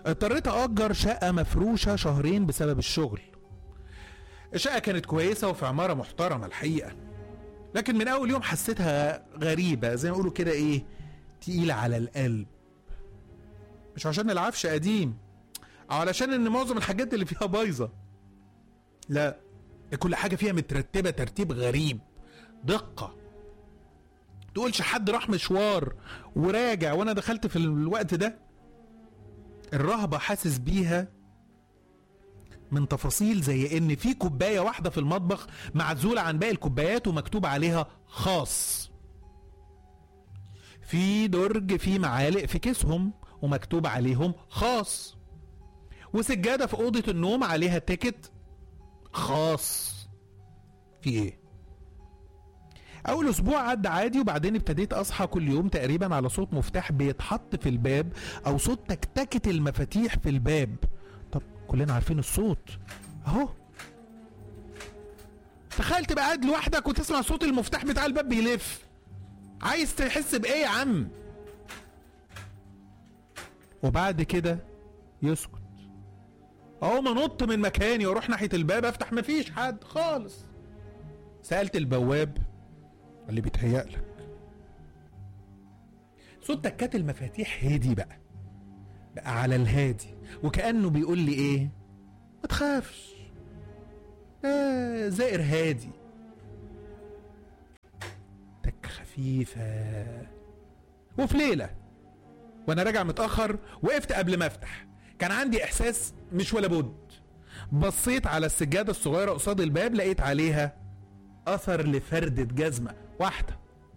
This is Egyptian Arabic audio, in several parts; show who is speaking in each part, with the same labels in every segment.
Speaker 1: اضطريت اجر شقه مفروشه شهرين بسبب الشغل الشقه كانت كويسه وفي عماره محترمه الحقيقه لكن من اول يوم حسيتها غريبه زي ما يقولوا كده ايه تقيله على القلب مش عشان العفش قديم او علشان ان معظم الحاجات اللي فيها بايظه لا كل حاجه فيها مترتبه ترتيب غريب دقه تقولش حد راح مشوار وراجع وانا دخلت في الوقت ده الرهبه حاسس بيها من تفاصيل زي ان في كوبايه واحده في المطبخ معزوله عن باقي الكوبايات ومكتوب عليها خاص في درج فيه معالق في كيسهم ومكتوب عليهم خاص وسجاده في اوضه النوم عليها تيكت خاص في ايه اول اسبوع عدى عادي وبعدين ابتديت اصحى كل يوم تقريبا على صوت مفتاح بيتحط في الباب او صوت تكتكه المفاتيح في الباب طب كلنا عارفين الصوت اهو تخيل تبقى قاعد لوحدك وتسمع صوت المفتاح بتاع الباب بيلف عايز تحس بايه يا عم وبعد كده يسكت اقوم انط من مكاني واروح ناحيه الباب افتح مفيش حد خالص سالت البواب اللي بيتهيألك صوت تكات المفاتيح هادي بقى بقى على الهادي وكأنه بيقول لي ايه ما تخافش آه زائر هادي تك خفيفة وفي ليلة وانا راجع متأخر وقفت قبل ما افتح كان عندي احساس مش ولا بد بصيت على السجادة الصغيرة قصاد الباب لقيت عليها اثر لفردة جزمة واحدة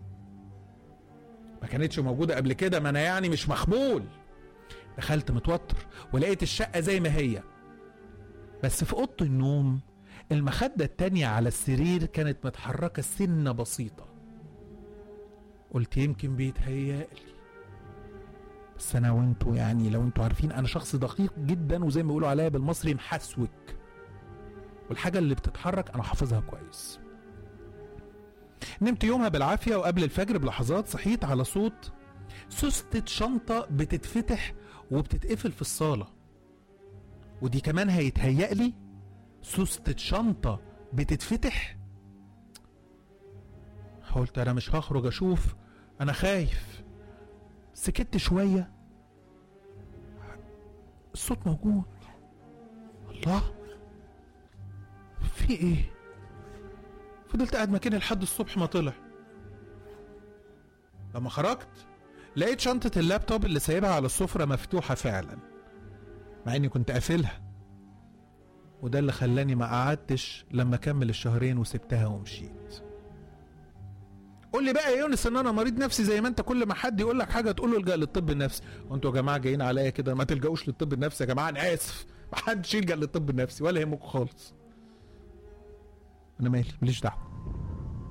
Speaker 1: ما كانتش موجودة قبل كده ما انا يعني مش مخبول دخلت متوتر ولقيت الشقة زي ما هي بس في أوضة النوم المخدة التانية على السرير كانت متحركة سنة بسيطة قلت يمكن بيتهيألي بس أنا وانتوا يعني لو انتوا عارفين أنا شخص دقيق جدا وزي ما بيقولوا عليا بالمصري محسوك والحاجة اللي بتتحرك أنا حافظها كويس نمت يومها بالعافية وقبل الفجر بلحظات صحيت على صوت سوستة شنطة بتتفتح وبتتقفل في الصالة ودي كمان هيتهيأ لي سوستة شنطة بتتفتح قلت أنا مش هخرج أشوف أنا خايف سكت شوية الصوت موجود الله في ايه فضلت قاعد مكاني لحد الصبح ما طلع لما خرجت لقيت شنطة اللابتوب اللي سايبها على السفرة مفتوحة فعلا مع اني كنت قافلها وده اللي خلاني ما قعدتش لما اكمل الشهرين وسبتها ومشيت قول لي بقى يا يونس ان انا مريض نفسي زي ما انت كل ما حد يقول لك حاجه تقول له الجا للطب النفسي وانتوا يا جماعه جايين عليا كده ما تلجأوش للطب النفسي يا جماعه انا اسف ما حدش يلجأ للطب النفسي ولا يهمكم خالص انا مالي ماليش دعوه